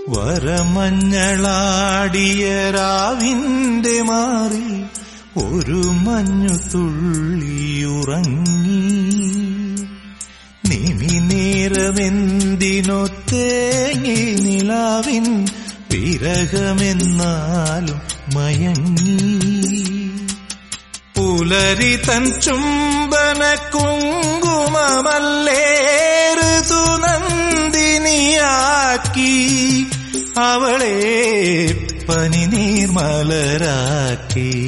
വരമഞ്ഞളാടിയ രാവിന്റെ മാറി ഒരു മഞ്ഞു തുള്ളിയുറങ്ങി നിമി നേരമെന്തിനോ തേങ്ങി നിലാവിൻ വിരഹമെന്നാലും മയങ്ങി പുലരി തൻ ചുംബന കുങ്കുമമല്ലേറുതു നന്ദിനിയാക്കി അവളെ പനി നീർമലരാക്കി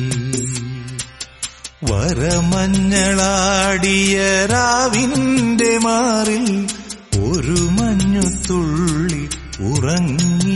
വരമഞ്ഞളാടിയ രാവിന്റെ മാറിൽ ഒരു മഞ്ഞു തുള്ളി ഉറങ്ങി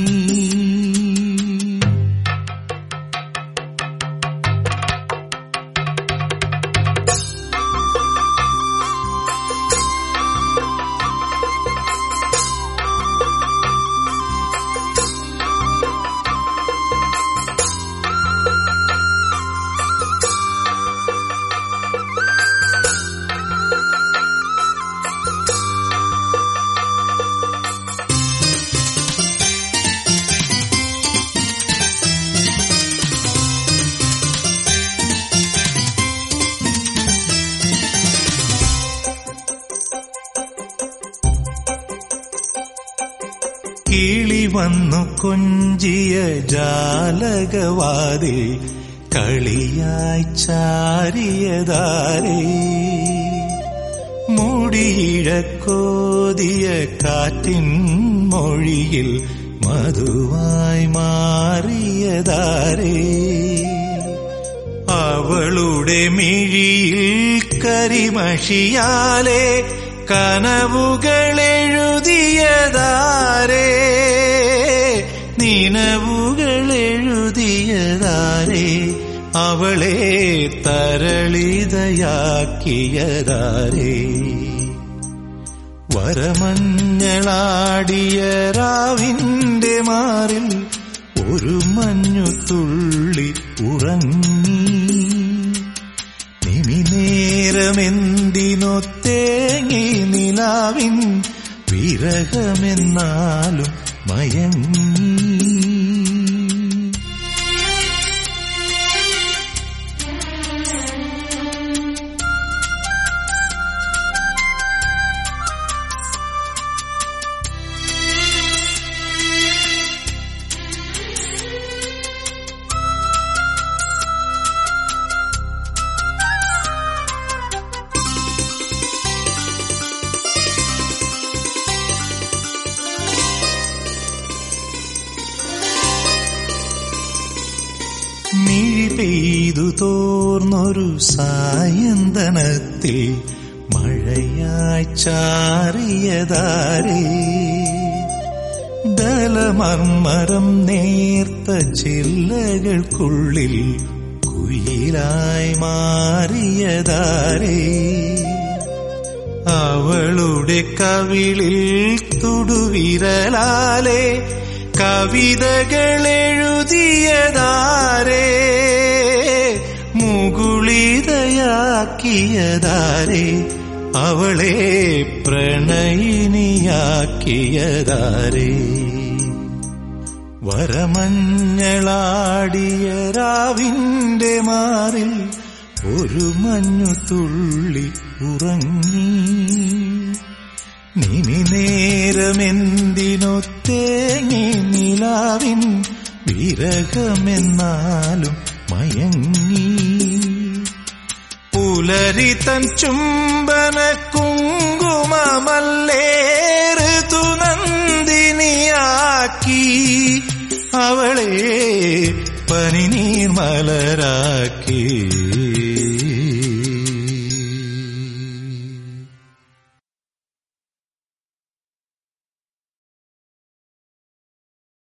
കിളി വന്നു കൊഞ്ചിയ ജാലകവാതിൽ കളിയായി ചാരിയതാരേ മുടിയിഴക്കോതിയ കാറ്റിൻ മൊഴിയിൽ മധുവായി മാറിയതാരേ അവളുടെ മിഴിയിൽ കരിമഷിയാലെ കനവുകളെഴുതിയതാരേ നിനവുകളെഴുതിയതാരേ അവളെ തരളിതയാക്കിയതാരേ വരമഞ്ഞളാടിയ രാവിന്റെ മാറിൽ ഒരു മഞ്ഞു തുള്ളി ഉറങ്ങി നിമിനേരമെന്തിനോ തേങ്ങി നിലാവിൻ വിരഹമെന്നാലും മയങ്ങി മിഴി പെയ്തു തോർന്നൊരു സായന്തനത്തിൽ മഴയായി ചാറിയതാരേ ദലമർമരം നേർത്ത ചില്ലകൾക്കുള്ളിൽ കുയിലായി മാറിയതാരേ അവളുടെ കവിളിൽ തുടുവിരലാലെ കവിതകളെഴുതിയതാരേ മുകുളിതയാക്കിയതാരേ അവളെ പ്രണയിനിയാക്കിയതാരേ വരമഞ്ഞളാടിയ രാവിന്റെ മാറിൽ ഒരു മഞ്ഞു തുള്ളി ഉറങ്ങി നിമി നേരമെന്തിനോ തേങ്ങി നിലാവിൻ വിരഹമെന്നാലും മയങ്ങി പുലരി തൻ ചുംബന കുങ്കുമമല്ലേറുതു നന്ദിനിയാക്കി അവളെ പനി നീർമലരാക്കി